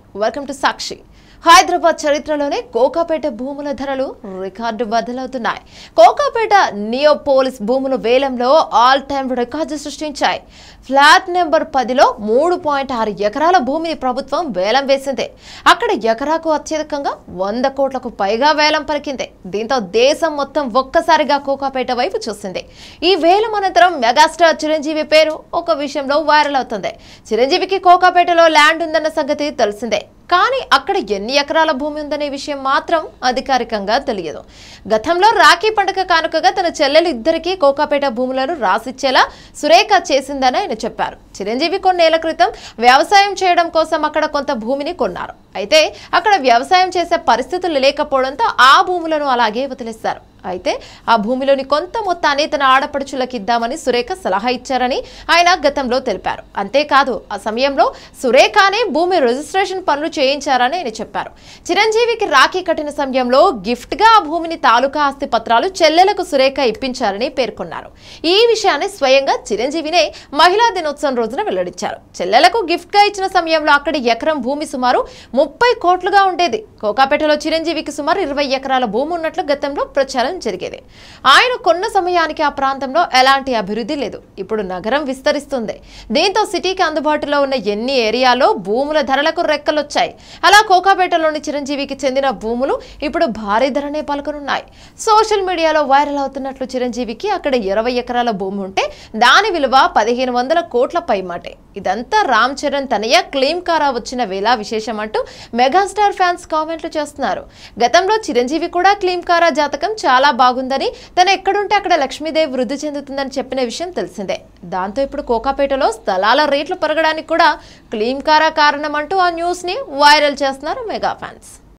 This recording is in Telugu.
వెల్కమ్ టు సాక్షి హైదరాబాద్ చరిత్రలోనే కోకాపేట భూముల ధరలు రికార్డు బద్దలవుతున్నాయి కోకాపేట నియోపోలిస్ భూముల వేలంలో ఆల్ టైమ్ రికార్డు సృష్టించాయి ఫ్లాట్ నెంబర్ పదిలో మూడు పాయింట్ ఆరు ఎకరాల భూమిని ప్రభుత్వం వేలం వేసింది అక్కడ ఎకరాకు అత్యధికంగా వంద కోట్లకు పైగా వేలం పలికింది దీంతో దేశం మొత్తం ఒక్కసారిగా కోకాపేట వైపు చూసింది ఈ వేలం అనంతరం మెగాస్టార్ చిరంజీవి పేరు ఒక విషయంలో వైరల్ అవుతుంది చిరంజీవికి కోకాపేటలో ల్యాండ్ ఉందన్న సంగతి తెలిసిందే కానీ అక్కడ ఎన్ని ఎకరాల భూమి ఉందనే విషయం మాత్రం అధికారికంగా తెలియదు గతంలో రాఖీ పండుగ కానుకగా తన చెల్లెలు ఇద్దరికీ కోకాపేట భూములను రాసిచ్చేలా సురేఖ చేసిందని ఆయన చెప్పారు చిరంజీవి కొన్నేళ్ల క్రితం వ్యవసాయం చేయడం కోసం అక్కడ కొంత భూమిని కొన్నారు అయితే అక్కడ వ్యవసాయం చేసే పరిస్థితులు లేకపోవడంతో ఆ భూములను అలాగే వదిలేశారు అయితే ఆ భూమిలోని కొంత మొత్తాన్ని తన ఆడపడుచులకు ఇద్దామని సురేఖ సలహా ఇచ్చారని ఆయన గతంలో తెలిపారు అంతేకాదు ఆ సమయంలో సురేఖనే భూమి రిజిస్ట్రేషన్ పనులు చేయించారని ఆయన చెప్పారు చిరంజీవికి రాఖీ కట్టిన సమయంలో గిఫ్ట్ గా ఆ భూమిని తాలూకా ఆస్తి పత్రాలు చెల్లెలకు సురేఖ ఇప్పించారని పేర్కొన్నారు ఈ విషయాన్ని స్వయంగా చిరంజీవినే మహిళా దినోత్సవం రోజున వెల్లడించారు చెల్లెలకు గిఫ్ట్ గా ఇచ్చిన సమయంలో అక్కడి ఎకరం భూమి సుమారు ముప్పై కోట్లుగా ఉండేది కోకాపేటలో చిరంజీవికి సుమారు ఇరవై ఎకరాల భూమి ఉన్నట్లు గతంలో ప్రచారం జరిగేది ఆయన కొన్న సమయానికి ఆ ప్రాంతంలో ఎలాంటి అభివృద్ధి లేదు ఇప్పుడు నగరం విస్తరిస్తుంది దీంతో సిటీకి అందుబాటులో ఉన్న ఎన్ని ఏరియాలో భూముల ధరలకు రెక్కలొచ్చాయి అలా కోకాపేటలోని చిరంజీవికి చెందిన భూములు ఇప్పుడు భారీ ధరనే పలుకనున్నాయి సోషల్ మీడియాలో వైరల్ అవుతున్నట్లు చిరంజీవికి అక్కడ ఇరవై ఎకరాల భూమి ఉంటే దాని విలువ పదిహేను వందల కోట్ల పైమాటే ఇదంతా రామ్ చరణ్ తనయ క్లెయిమ్ కారా వచ్చిన వేళ విశేషం అంటూ మెగాస్టార్ ఫ్యాన్స్ కామెంట్లు చేస్తున్నారు గతంలో చిరంజీవి కూడా క్లీమ్ కారా జాతకం చాలా బాగుందని తను ఎక్కడుంటే అక్కడ లక్ష్మీదేవి వృద్ధి చెందుతుందని చెప్పిన విషయం తెలిసిందే దాంతో ఇప్పుడు కోకాపేటలో స్థలాల రేట్లు పెరగడానికి కూడా క్లీమ్ కారా కారణం అంటూ ఆ న్యూస్ ని వైరల్ చేస్తున్నారు మెగా ఫ్యాన్స్